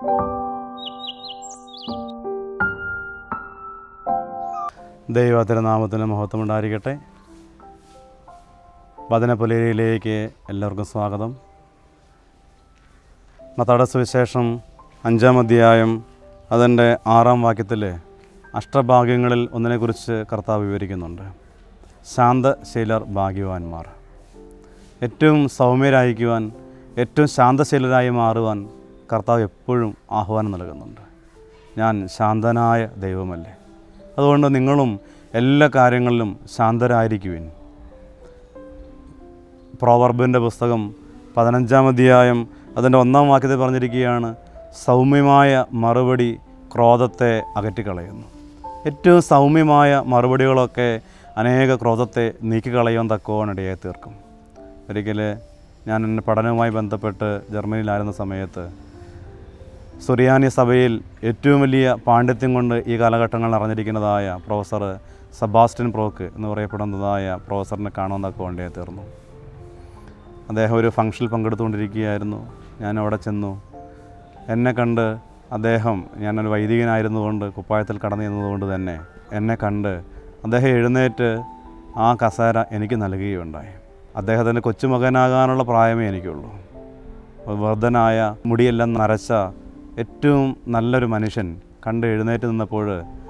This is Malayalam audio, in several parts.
ദൈവ തിരുനാമത്തിന് മഹത്വം ഉണ്ടായിരിക്കട്ടെ വചനപുലരിയിലേക്ക് എല്ലാവർക്കും സ്വാഗതം മത്താടെ സുവിശേഷം അഞ്ചാം അധ്യായം അതിൻ്റെ ആറാം വാക്യത്തിൽ അഷ്ടഭാഗ്യങ്ങളിൽ ഒന്നിനെക്കുറിച്ച് കർത്താവ് വിവരിക്കുന്നുണ്ട് ശാന്തശീലർ ഭാഗ്യവാന്മാർ ഏറ്റവും സൗമ്യരായിരിക്കുവാൻ ഏറ്റവും ശാന്തശീലരായി മാറുവാൻ കർത്താവ് എപ്പോഴും ആഹ്വാനം നൽകുന്നുണ്ട് ഞാൻ ശാന്തനായ ദൈവമല്ലേ അതുകൊണ്ട് നിങ്ങളും എല്ലാ കാര്യങ്ങളിലും ശാന്തരായിരിക്കുവിൻ പ്രോവർബിൻ്റെ പുസ്തകം പതിനഞ്ചാം അധ്യായം അതിൻ്റെ ഒന്നാം വാക്യത്തിൽ പറഞ്ഞിരിക്കുകയാണ് സൗമ്യമായ മറുപടി ക്രോധത്തെ അകറ്റിക്കളയുന്നു ഏറ്റവും സൗമ്യമായ മറുപടികളൊക്കെ അനേക ക്രോധത്തെ നീക്കിക്കളയാൻ തക്കോണം ഇടയായി തീർക്കും ഒരിക്കൽ ഞാൻ എൻ്റെ പഠനവുമായി ബന്ധപ്പെട്ട് ജർമ്മനിയിലായിരുന്ന സമയത്ത് സുറിയാനി സഭയിൽ ഏറ്റവും വലിയ പാണ്ഡിത്യം കൊണ്ട് ഈ കാലഘട്ടങ്ങളിൽ അറിഞ്ഞിരിക്കുന്നതായ പ്രൊഫസർ സബാസ്റ്റ്യൻ പ്രോക്ക് എന്ന് പറയപ്പെടുന്നതായ പ്രൊഫസറിനെ കാണാൻ തക്ക വേണ്ടി തീർന്നു അദ്ദേഹം ഒരു ഫംഗ്ഷനിൽ പങ്കെടുത്തുകൊണ്ടിരിക്കുകയായിരുന്നു ഞാൻ അവിടെ ചെന്നു എന്നെ കണ്ട് അദ്ദേഹം ഞാനൊരു വൈദികനായിരുന്നുകൊണ്ട് കുപ്പായത്തിൽ കടന്നു ചെന്നതുകൊണ്ട് തന്നെ എന്നെ കണ്ട് അദ്ദേഹം എഴുന്നേറ്റ് ആ കസേര എനിക്ക് നൽകുകയുണ്ടായി അദ്ദേഹത്തിൻ്റെ കൊച്ചുമകനാകാനുള്ള പ്രായമേ എനിക്കുള്ളൂ വർദ്ധനായ മുടിയെല്ലാം നരച്ച ഏറ്റവും നല്ലൊരു മനുഷ്യൻ കണ്ട് എഴുന്നേറ്റ് നിന്നപ്പോൾ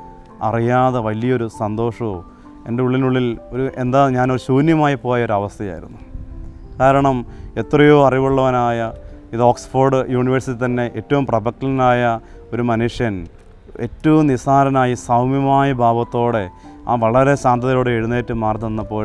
അറിയാതെ വലിയൊരു സന്തോഷവും എൻ്റെ ഉള്ളിനുള്ളിൽ ഒരു എന്താ ഞാനൊരു ശൂന്യമായി പോയ ഒരു അവസ്ഥയായിരുന്നു കാരണം എത്രയോ അറിവുള്ളവനായ ഇത് ഓക്സ്ഫോർഡ് യൂണിവേഴ്സിറ്റി തന്നെ ഏറ്റവും പ്രബലനായ ഒരു മനുഷ്യൻ ഏറ്റവും നിസ്സാരനായി സൗമ്യമായ ഭാവത്തോടെ ആ വളരെ ശാന്തതയോടെ എഴുന്നേറ്റ് മാറി തന്നപ്പോൾ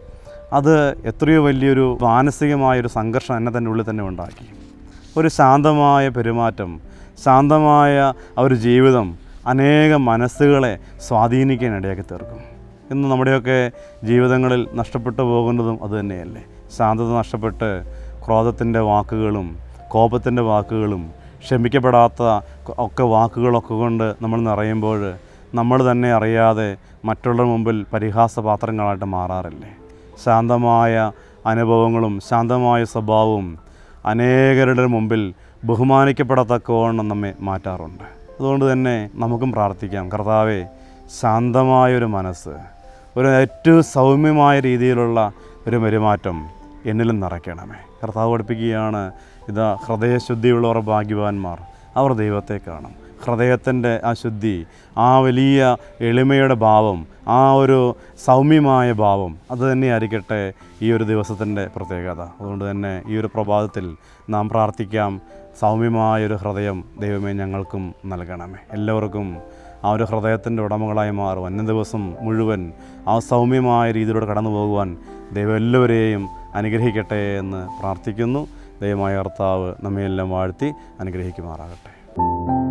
അത് എത്രയോ വലിയൊരു മാനസികമായൊരു സംഘർഷം എന്നെ തന്നെ ഉള്ളിൽ തന്നെ ഉണ്ടാക്കി ഒരു ശാന്തമായ പെരുമാറ്റം ശാന്തമായ ആ ഒരു ജീവിതം അനേകം മനസ്സുകളെ സ്വാധീനിക്കാൻ ഇടയാക്കി തീർക്കും ഇന്ന് നമ്മുടെയൊക്കെ ജീവിതങ്ങളിൽ നഷ്ടപ്പെട്ടു പോകുന്നതും അതുതന്നെയല്ലേ ശാന്തത നഷ്ടപ്പെട്ട് ക്രോധത്തിൻ്റെ വാക്കുകളും കോപത്തിൻ്റെ വാക്കുകളും ക്ഷമിക്കപ്പെടാത്ത ഒക്കെ വാക്കുകളൊക്കെ കൊണ്ട് നമ്മൾ നിറയുമ്പോൾ നമ്മൾ തന്നെ അറിയാതെ മറ്റുള്ളവരുടെ മുമ്പിൽ പരിഹാസപാത്രങ്ങളായിട്ട് മാറാറില്ലേ ശാന്തമായ അനുഭവങ്ങളും ശാന്തമായ സ്വഭാവവും അനേകരുടെ മുമ്പിൽ ബഹുമാനിക്കപ്പെടത്തക്കവണ്ണം നമ്മെ മാറ്റാറുണ്ട് അതുകൊണ്ട് തന്നെ നമുക്കും പ്രാർത്ഥിക്കാം കർത്താവെ ശാന്തമായൊരു മനസ്സ് ഒരു ഏറ്റവും സൗമ്യമായ രീതിയിലുള്ള ഒരു പെരുമാറ്റം എന്നിലും നിറയ്ക്കണമേ കർത്താവ് പഠിപ്പിക്കുകയാണ് ഇതാ ഹൃദയശുദ്ധിയുള്ളവർ ഭാഗ്യവാന്മാർ അവർ ദൈവത്തെ കാണും ഹൃദയത്തിൻ്റെ ആ ശുദ്ധി ആ വലിയ എളിമയുടെ ഭാവം ആ ഒരു സൗമ്യമായ ഭാവം അത് തന്നെയായിരിക്കട്ടെ ഈ ഒരു ദിവസത്തിൻ്റെ പ്രത്യേകത അതുകൊണ്ട് തന്നെ ഈ ഒരു പ്രഭാതത്തിൽ നാം പ്രാർത്ഥിക്കാം സൗമ്യമായൊരു ഹൃദയം ദൈവമേ ഞങ്ങൾക്കും നൽകണമേ എല്ലാവർക്കും ആ ഒരു ഹൃദയത്തിൻ്റെ ഉടമകളായി മാറും അന്ന ദിവസം മുഴുവൻ ആ സൗമ്യമായ രീതിയിലൂടെ കടന്നു പോകുവാൻ ദൈവം എല്ലാവരെയും അനുഗ്രഹിക്കട്ടെ എന്ന് പ്രാർത്ഥിക്കുന്നു ദൈവമായ കർത്താവ് നമ്മയെല്ലാം വാഴ്ത്തി അനുഗ്രഹിക്കുമാറാകട്ടെ